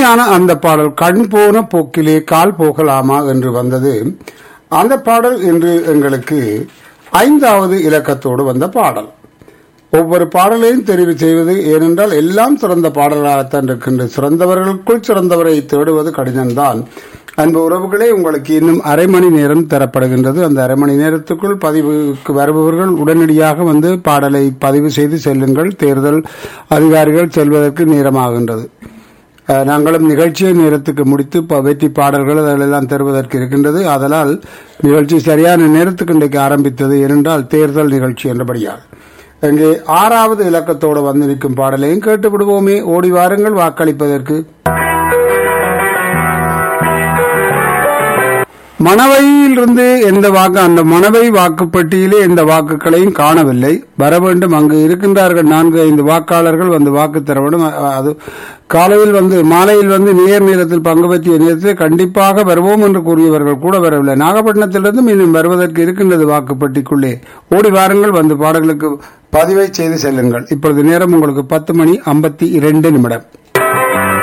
அருமையான அந்த பாடல் கண் போன போக்கிலே கால் போகலாமா என்று வந்தது அந்த பாடல் இன்று எங்களுக்கு ஐந்தாவது இலக்கத்தோடு வந்த பாடல் ஒவ்வொரு பாடலையும் தெரிவு செய்வது ஏனென்றால் எல்லாம் சிறந்த பாடலாகத்தான் இருக்கின்ற சிறந்தவர்களுக்குள் சிறந்தவரை தேடுவது கடினம்தான் அன்பு உறவுகளே உங்களுக்கு இன்னும் அரை மணி நேரம் தரப்படுகின்றது அந்த அரை மணி நேரத்துக்குள் பதிவுக்கு வருபவர்கள் உடனடியாக வந்து பாடலை பதிவு செய்து செல்லுங்கள் தேர்தல் அதிகாரிகள் செல்வதற்கு நேரமாகின்றது அஹ், நாங்களும் நிகழ்ச்சியை நேரத்துக்கு முடித்து ப- வெற்றி பாடல்கள் அதிலெல்லாம் தருவதற்கு இருக்கின்றது அதனால் நிகழ்ச்சி சரியான நேரத்துக்கு இன்றைக்கு ஆரம்பித்தது ஏனென்றால் தேர்தல் நிகழ்ச்சி என்றபடியால் இங்கே ஆறாவது இலக்கத்தோடு வந்து நிற்கும் பாடலையும் கேட்டு விடுவோமே ஓடி வாருங்கள் வாக்களிப்பதற்கு மணவையிலிருந்து எந்த வாக்கு அந்த மணவை வாக்குப்பட்டியிலே எந்த வாக்குகளையும் காணவில்லை வர வேண்டும் அங்கு இருக்கின்றார்கள் நான்கு ஐந்து வாக்காளர்கள் வந்து வாக்கு தர வேண்டும் அ- அது காலையில் வந்து மாலையில் வந்து நேர் நேரத்தில் பங்கு பற்றிய நேரத்தில் கண்டிப்பாக வருவோம் என்று கூறியவர்கள் கூட வரவில்லை நாகப்பட்டினத்திலிருந்து மீண்டும் வருவதற்கு இருக்கின்றது வாக்குப்பட்டிக்குள்ளே ஓடி வாருங்கள் வந்து பாடல்களுக்கு பதிவை செய்து செல்லுங்கள் இப்பொழுது நேரம் உங்களுக்கு பத்து மணி ஐம்பத்தி இரண்டு நிமிடம்